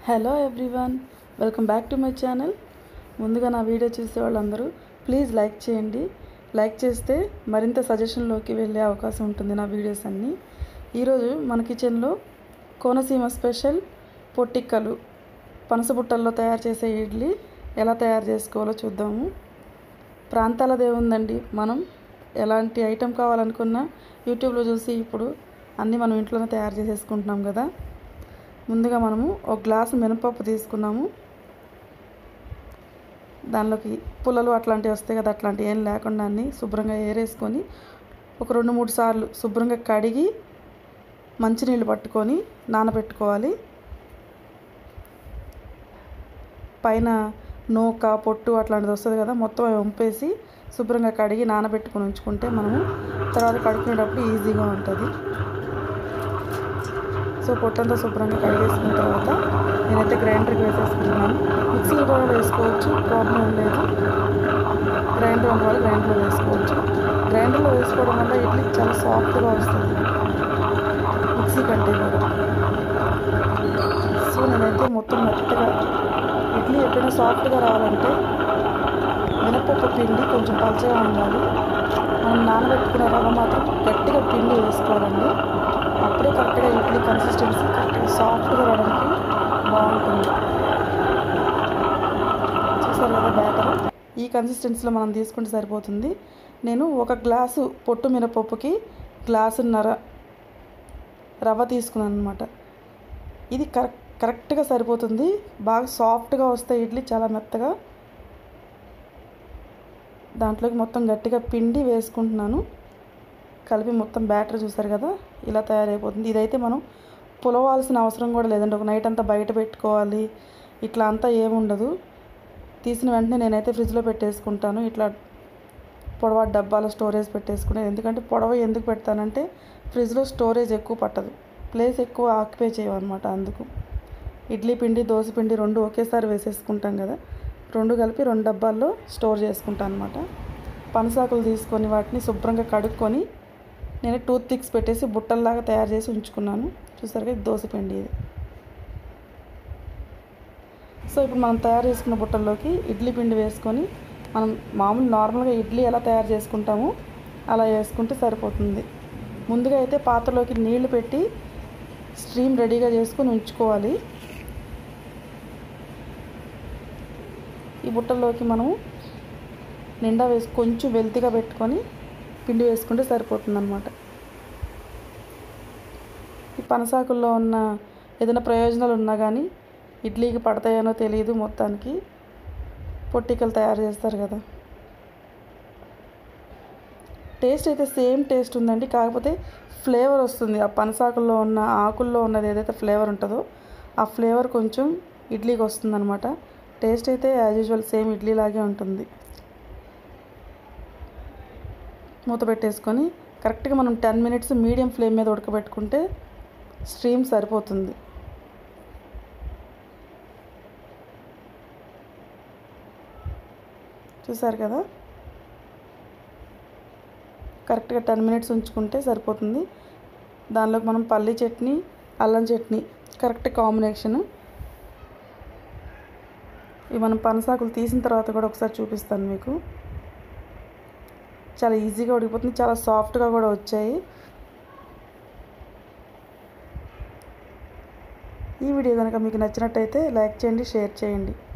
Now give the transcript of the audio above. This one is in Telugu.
hello everyone welcome back to my channel ముందుగా నా వీడియో చూసే వాళ్ళందరూ ప్లీజ్ లైక్ చేయండి లైక్ చేస్తే మరింత సజెషన్లోకి వెళ్ళే అవకాశం ఉంటుంది నా వీడియోస్ అన్నీ ఈరోజు మన కిచెన్లో కోనసీమ స్పెషల్ పొట్టిక్కలు పనసబుట్టల్లో తయారు చేసే ఇడ్లీ ఎలా తయారు చేసుకోవాలో చూద్దాము ప్రాంతాలదే ఉందండి మనం ఎలాంటి ఐటెం కావాలనుకున్నా యూట్యూబ్లో చూసి ఇప్పుడు అన్నీ మనం ఇంట్లోనే తయారు చేసేసుకుంటున్నాం కదా ముందుగా మనము ఒక గ్లాసు మినపప్పు తీసుకున్నాము దానిలోకి పుల్లలు అట్లాంటివి వస్తాయి కదా అట్లాంటివి ఏం లేకుండా అన్ని శుభ్రంగా ఏరేసుకొని ఒక రెండు మూడు సార్లు శుభ్రంగా కడిగి మంచినీళ్ళు పట్టుకొని నానబెట్టుకోవాలి పైన నూక పొట్టు అట్లాంటిది వస్తుంది కదా మొత్తం అవి వంపేసి శుభ్రంగా కడిగి నానబెట్టుకొని ఉంచుకుంటే మనము తర్వాత కడుక్కునేటప్పుడు ఈజీగా ఉంటుంది సో పొట్టంతా శుభ్రంగా కడిగేసుకున్న తర్వాత నేనైతే గ్రైండర్కి వేసేసుకుంటున్నాను మిక్సీలో కూడా వేసుకోవచ్చు ప్రాబ్లం ఏం లేదు గ్రైండర్ ఉన్న వాళ్ళు గ్రైండర్లో వేసుకోవచ్చు గ్రైండర్లో వేసుకోవడం వల్ల ఇడ్లీ చాలా సాఫ్ట్గా వస్తుంది మిక్సీ కంటే కూడా సో నేనైతే మొత్తం మెత్తగా ఇడ్లీ ఎప్పుడైనా సాఫ్ట్గా రావాలంటే మినపప్పు పిండి కొంచెం పలచగా ఉండాలి మనం నానబెట్టుకునే రవ్వ మాత్రం గట్టిగా పిండి వేసుకోవాలండి అప్పుడే కరెక్ట్గా ఇడ్లీ కన్సిస్టెన్సీ కరెక్ట్గా సాఫ్ట్గా రావడానికి బాగుంటుంది చూసారు కదా బ్యాటర్ ఈ కన్సిస్టెన్సీలో మనం తీసుకుంటే సరిపోతుంది నేను ఒక గ్లాసు పొట్టు మినపప్పుకి గ్లాసున్నర రవ్వ తీసుకున్నాను అనమాట ఇది కరెక్ట్ కరెక్ట్గా సరిపోతుంది బాగా సాఫ్ట్గా వస్తాయి ఇడ్లీ చాలా మెత్తగా దాంట్లోకి మొత్తం గట్టిగా పిండి వేసుకుంటున్నాను కలిపి మొత్తం బ్యాటర్ చూసారు కదా ఇలా తయారైపోతుంది ఇదైతే మనం పులవాల్సిన అవసరం కూడా లేదండి ఒక నైట్ అంతా బయట పెట్టుకోవాలి ఇట్లా అంతా ఏముండదు తీసిన వెంటనే నేనైతే ఫ్రిడ్జ్లో పెట్టేసుకుంటాను ఇట్లా పొడవ డబ్బాలో స్టోరేజ్ పెట్టేసుకునేది ఎందుకంటే పొడవ ఎందుకు పెడతానంటే ఫ్రిడ్జ్లో స్టోరేజ్ ఎక్కువ పట్టదు ప్లేస్ ఎక్కువ ఆక్యుపై చేయమన్నమాట అందుకు ఇడ్లీ పిండి దోశ పిండి రెండు ఒకేసారి వేసేసుకుంటాం కదా రెండు కలిపి రెండు డబ్బాల్లో స్టోర్ చేసుకుంటాను అనమాట పనసాకులు తీసుకొని వాటిని శుభ్రంగా కడుక్కొని నేను టూత్ పిక్స్ పెట్టేసి బుట్టల్లాగా తయారు చేసి ఉంచుకున్నాను చూసారు కదా దోశ పిండి ఇది సో ఇప్పుడు మనం తయారు చేసుకున్న బుట్టల్లోకి ఇడ్లీ పిండి వేసుకొని మనం మామూలు నార్మల్గా ఇడ్లీ ఎలా తయారు చేసుకుంటామో అలా వేసుకుంటే సరిపోతుంది ముందుగా అయితే పాత్రలోకి నీళ్లు పెట్టి స్ట్రీమ్ రెడీగా చేసుకొని ఉంచుకోవాలి ఈ బుట్టల్లోకి మనము నిండా వేసి కొంచెం వెల్తిగా పెట్టుకొని పిండి వేసుకుంటే సరిపోతుంది అనమాట ఈ పనసాకుల్లో ఉన్న ఏదైనా ప్రయోజనాలు ఉన్నా కానీ ఇడ్లీకి పడతాయనో తెలియదు మొత్తానికి పొట్టికలు తయారు చేస్తారు కదా టేస్ట్ అయితే సేమ్ టేస్ట్ ఉందండి కాకపోతే ఫ్లేవర్ వస్తుంది ఆ పనసాకుల్లో ఉన్న ఆకుల్లో ఉన్నది ఏదైతే ఫ్లేవర్ ఉంటుందో ఆ ఫ్లేవర్ కొంచెం ఇడ్లీకి వస్తుందన్నమాట టేస్ట్ అయితే యాజ్ యూజువల్ సేమ్ ఇడ్లీ లాగే ఉంటుంది మూత పెట్టేసుకొని కరెక్ట్గా మనం టెన్ మినిట్స్ మీడియం ఫ్లేమ్ మీద ఉడకబెట్టుకుంటే స్ట్రీమ్ సరిపోతుంది చూసారు కదా కరెక్ట్గా టెన్ మినిట్స్ ఉంచుకుంటే సరిపోతుంది దానిలోకి మనం పల్లీ చట్నీ అల్లం చట్నీ కరెక్ట్ కాంబినేషను ఇవి మనం పనసాకులు తీసిన తర్వాత కూడా ఒకసారి చూపిస్తాను మీకు చాలా ఈజీగా ఉడికిపోతుంది చాలా సాఫ్ట్గా కూడా వచ్చాయి ఈ వీడియో కనుక మీకు నచ్చినట్టయితే లైక్ చేయండి షేర్ చేయండి